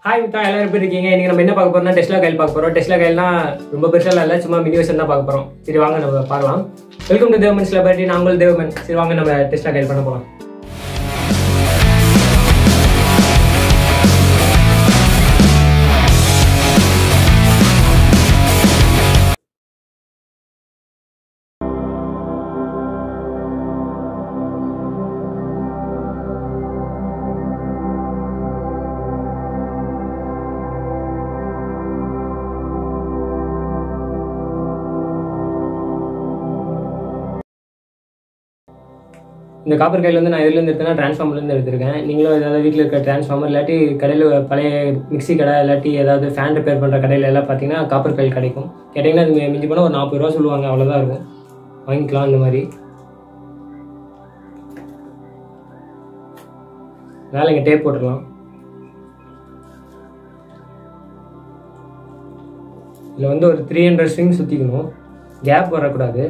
hi மித்தா எல்லாரும் எப்படி இருக்கீங்க இன்னைக்கு நம்ம என்ன பார்க்க போறோம்னா டெஸ்லா கைல் பார்க்க போறோம் டெஸ்லா கைல்னா ரொம்ப பெருசாக இல்லை சும்மா மினி வெர்ஷன் தான் பார்க்க போறோம் சரி வாங்க நம்ம பார்க்கலாம் வெல்கம் டு தேவமன் செலிபிரிட்டி நான் உங்கள் தேவமன் சரி வாங்க நம்ம டெஸ்லா கைல் பண்ண போகலாம் இந்த காப்பர் கையில் வந்து நான் எதுலேருந்து எடுத்தேன்னா டிரான்ஸ்ஃபார்மர்லேருந்து எடுத்திருக்கேன் நீங்களும் ஏதாவது வீட்டில் இருக்க டிரான்ஸ்ஃபார்மர் இல்லாட்டி கடையில் பழைய மிக்ஸி கடை இல்லாட்டி ஏதாவது ஃபேன் ரிப்பேர் பண்ணுற கடையில் எல்லாம் பார்த்தீங்கன்னா காப்பர் கைல் கிடைக்கும் கேட்டிங்கன்னா அது மிஞ்சி போனால் ஒரு நாற்பது ரூபா சொல்லுவாங்க அவ்வளோதான் இருக்கும் வாங்கிக்கலாம் இந்த மாதிரி மேலே இங்கே டேப் போட்டுடலாம் இதில் வந்து ஒரு த்ரீ ஹண்ட்ரட் ஸ்விங் சுற்றிக்கணும் கேப் வரக்கூடாது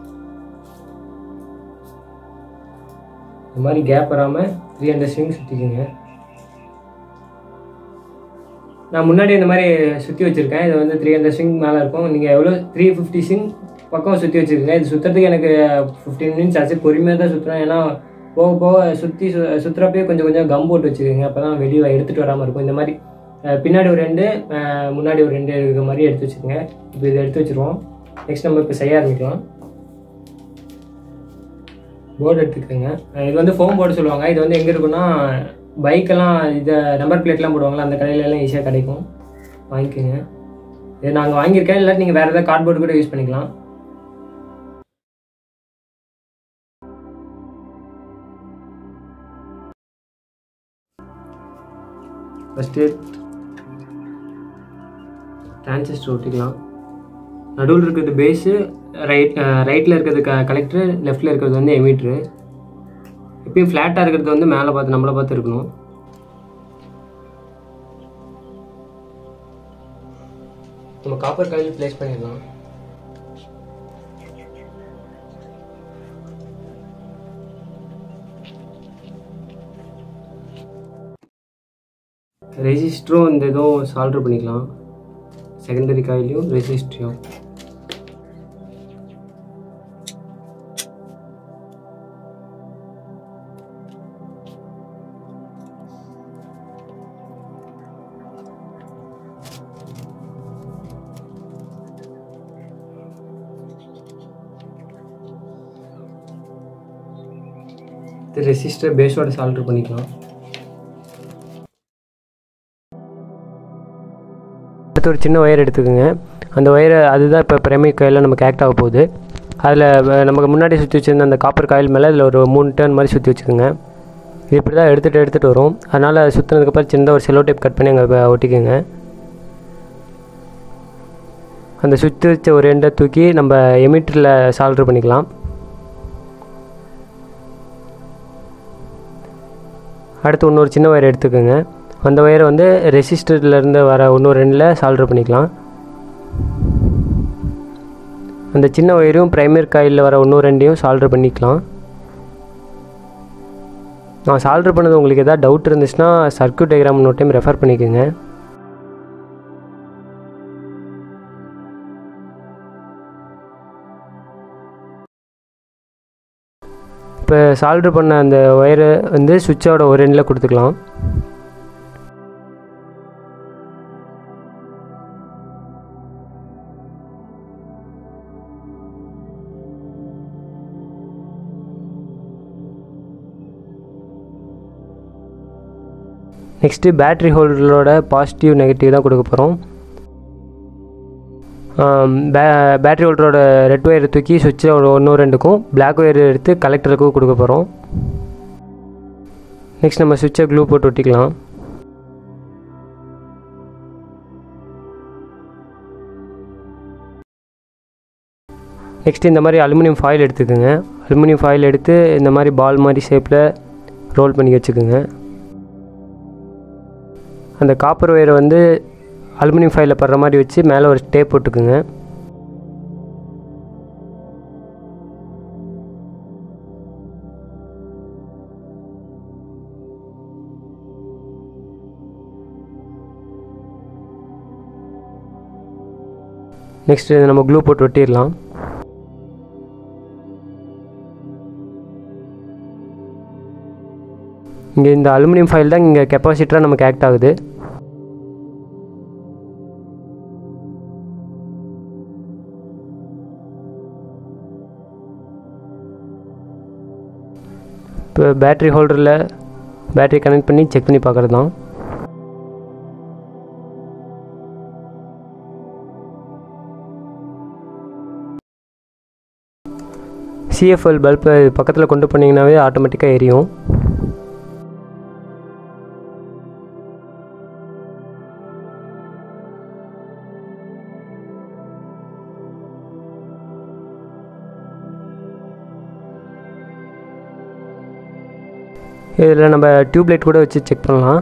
இந்த மாதிரி கேப் வராமல் த்ரீ ஹண்ட்ரட் ஸ்விங் சுற்றிக்குங்க நான் முன்னாடி இந்த மாதிரி சுற்றி வச்சுருக்கேன் இது வந்து த்ரீ ஹண்ட்ரட் ஸ்விங் மேலே இருக்கும் நீங்கள் எவ்வளோ த்ரீ ஃபிஃப்டி ஸ்விங் பக்கம் சுற்றி வச்சுருக்கீங்க இது சுற்றுறதுக்கு எனக்கு ஃபிஃப்டீன் மினிட்ஸ் ஆச்சு பொறுமையாக தான் சுற்றுறேன் ஏன்னா போக போக சுற்றி சு சுற்றுறப்பே கொஞ்சம் கொஞ்சம் கம் போட்டு வச்சுக்கோங்க அப்போ தான் வெளியே எடுத்துகிட்டு வராமல் இருக்கும் இந்த மாதிரி அஹ், பின்னாடி ஒரு ரெண்டு அஹ், முன்னாடி ஒரு ரெண்டு இருக்கிற மாதிரி எடுத்து வச்சுக்கோங்க இப்போ இதை எடுத்து வச்சுருவோம் நெக்ஸ்ட் நம்ம இப்போ செய்ய ஆரம்பிக்கலாம் போர்டு எடுத்துக்கோங்க அஹ் இது வந்து ஃபோம் போர்டு சொல்லுவாங்க இது வந்து எங்கே இருக்குன்னா பைக்கெல்லாம் இதை நம்பர் பிளேட்லாம் போடுவாங்களா அந்த கடையில எல்லாம் ஈஸியாக கிடைக்கும் வாங்கிக்கோங்க இது நாங்கள் வாங்கியிருக்கேன் இல்லாட்டி நீங்கள் வேறு ஏதாவது கார்ட்போர்டு கூட யூஸ் பண்ணிக்கலாம் ஃபஸ்ட்டு டிரான்சிஸ்டர் ஒட்டிக்கலாம் நடுவில் இருக்கிறது பேஸு ரைட் ரைட்டில் இருக்கிறது க கலெக்டர் லெஃப்ட்டில் இருக்கிறது வந்து எமீட்ரு எப்பயும் ஃப்ளாட்டாக இருக்கிறது வந்து மேலே பார்த்து நம்மளை பார்த்து இருக்கணும் நம்ம காப்பர் காயில் ப்ளேஸ் பண்ணிடலாம் ரெஜிஸ்டரும் இந்த இதுவும் சால்டர் பண்ணிக்கலாம் செகண்டரி காயிலையும் ரெஜிஸ்ட்ரியும் இது ரெசிஸ்டர் பேஸோட சால்டர் பண்ணிக்கலாம் அடுத்து ஒரு சின்ன ஒயர் எடுத்துக்கோங்க அந்த ஒயரை அதுதான் இப்போ பிரைமரி காயில் நமக்கு ஆக்ட் ஆக போகுது அதில் நமக்கு முன்னாடி சுற்றி வச்சிருந்த அந்த காப்பர் காயில் மேலே இதில் ஒரு மூணு டர்ன் மாதிரி சுற்றி வச்சுக்கோங்க இது இப்படி தான் எடுத்துகிட்டு எடுத்துகிட்டு வரும் அதனால் சுற்றினதுக்கப்புறம் சின்னதாக ஒரு செலோ டேப் கட் பண்ணி அங்கே ஒட்டிக்கோங்க அந்த சுற்றி வச்ச ஒரு எண்டை தூக்கி நம்ம எமிட்டரில் சால்டர் பண்ணிக்கலாம் அடுத்து இன்னொரு சின்ன ஒயர் எடுத்துக்கோங்க அந்த ஒயரை வந்து ரெசிஸ்டர்லேருந்து வர இன்னொரு ரெண்டில் சால்டர் பண்ணிக்கலாம் அந்த சின்ன ஒயரும் ப்ரைமரி காயிலில் வர இன்னொரு ரெண்டையும் சால்டர் பண்ணிக்கலாம் நான் சால்டர் பண்ணது உங்களுக்கு எதாவது டவுட் இருந்துச்சுன்னா சர்க்யூட் டயக்ராம் இன்னொரு டைம் ரெஃபர் பண்ணிக்கோங்க இப்போ சால்டர் பண்ண அந்த ஒயரை வந்து சுவிட்சோட ஒரு எண்டில் கொடுத்துக்கலாம் நெக்ஸ்ட்டு பேட்ரி ஹோல்டரோட பாசிட்டிவ் நெகட்டிவ் தான் கொடுக்க போகிறோம் பே பேட்ரி ஹோல்டரோட ரெட் ஒயர் தூக்கி சுவிட்சில் ஒரு ஒன்று ரெண்டுக்கும் பிளாக் ஒயர் எடுத்து கலெக்டருக்கும் கொடுக்க போகிறோம் நெக்ஸ்ட் நம்ம சுவிட்சை க்ளூ போட்டு ஒட்டிக்கலாம் நெக்ஸ்ட் இந்த மாதிரி அலுமினியம் ஃபாயில் எடுத்துக்கோங்க அலுமினியம் ஃபாயில் எடுத்து இந்த மாதிரி பால் மாதிரி ஷேப்பில் ரோல் பண்ணி வச்சுக்கோங்க அந்த காப்பர் ஒயரை வந்து அலுமினியம் ஃபைலில் படுற மாதிரி வச்சு மேலே ஒரு டேப் போட்டுக்குங்க நெக்ஸ்ட்டு நம்ம க்ளூ போட்டு ஒட்டிடலாம் இங்கே இந்த அலுமினியம் ஃபைல் தான் இங்கே கெப்பாசிட்டராக நமக்கு ஆக்ட் ஆகுது இப்போ பேட்ரி ஹோல்டரில் பேட்டரி கனெக்ட் பண்ணி செக் பண்ணி பார்க்குறது தான் சிஎஃப்எல் பல்பை பக்கத்தில் கொண்டு போனீங்கன்னாவே ஆட்டோமேட்டிக்காக எரியும் இதில் நம்ம டியூப்லைட் கூட வச்சு செக் பண்ணலாம்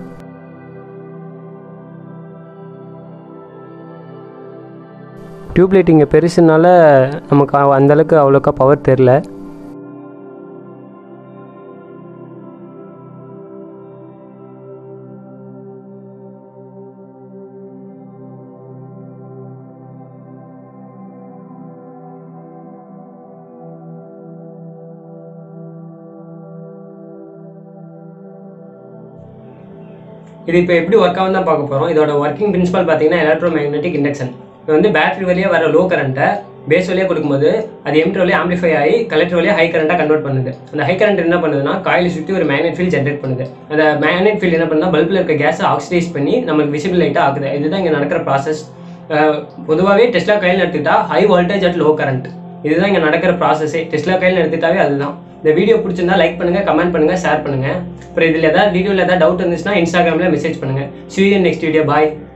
டியூப்லைட் இங்கே பெருசுனால நமக்கு அ- அந்தளவுக்கு அவ்வளோக்கா பவர் தெரில இது இப்போ எப்படி ஒர்க் ஆகும் தான் பார்க்க போகிறோம் இதோட ஒர்க்கிங் பிரின்சிபல் பார்த்தீங்கன்னா எலக்ட்ரோ மேக்னெட்டிக் இண்டக்ஷன் இது வந்து பேட்டரி வழியாக வர லோ கரண்ட்டை பேஸ் வழியாக கொடுக்கும்போது அது எம்டி வழியாக ஆம்பிளிஃபை ஆகி கலெக்டர் வழியாக ஹை கரண்ட்டாக கன்வெர்ட் பண்ணுது அந்த ஹை கரண்ட் என்ன பண்ணுதுன்னா காயிலை சுற்றி ஒரு மேக்னெட் ஃபீல்ட் ஜென்ரேட் பண்ணுது அந்த மேக்னெட் ஃபீல்ட் என்ன பண்ணுன்னா பல்பில் இருக்க கேஸை ஆக்சிடைஸ் பண்ணி நமக்கு விசிபிள் லைட்டாக ஆகுது இதுதான் இங்கே நடக்கிற ப்ராசஸ் பொதுவாகவே டெஸ்லா கையில் எடுத்துக்கிட்டா high voltage at low current இதுதான் இங்கே நடக்கிற ப்ராசஸே டெஸ்லா கையில் எடுத்துட்டாவே அதுதான் இந்த வீடியோ பிடிச்சிருந்தா லைக் பண்ணுங்க கமெண்ட் பண்ணுங்க ஷேர் பண்ணுங்க அப்புறம் இதில் ஏதாவது வீடியோவில் ஏதாவது டவுட் இருந்துச்சுன்னா இன்ஸ்டாகிராமில் மெசேஜ் பண்ணுங்க see you in next video bye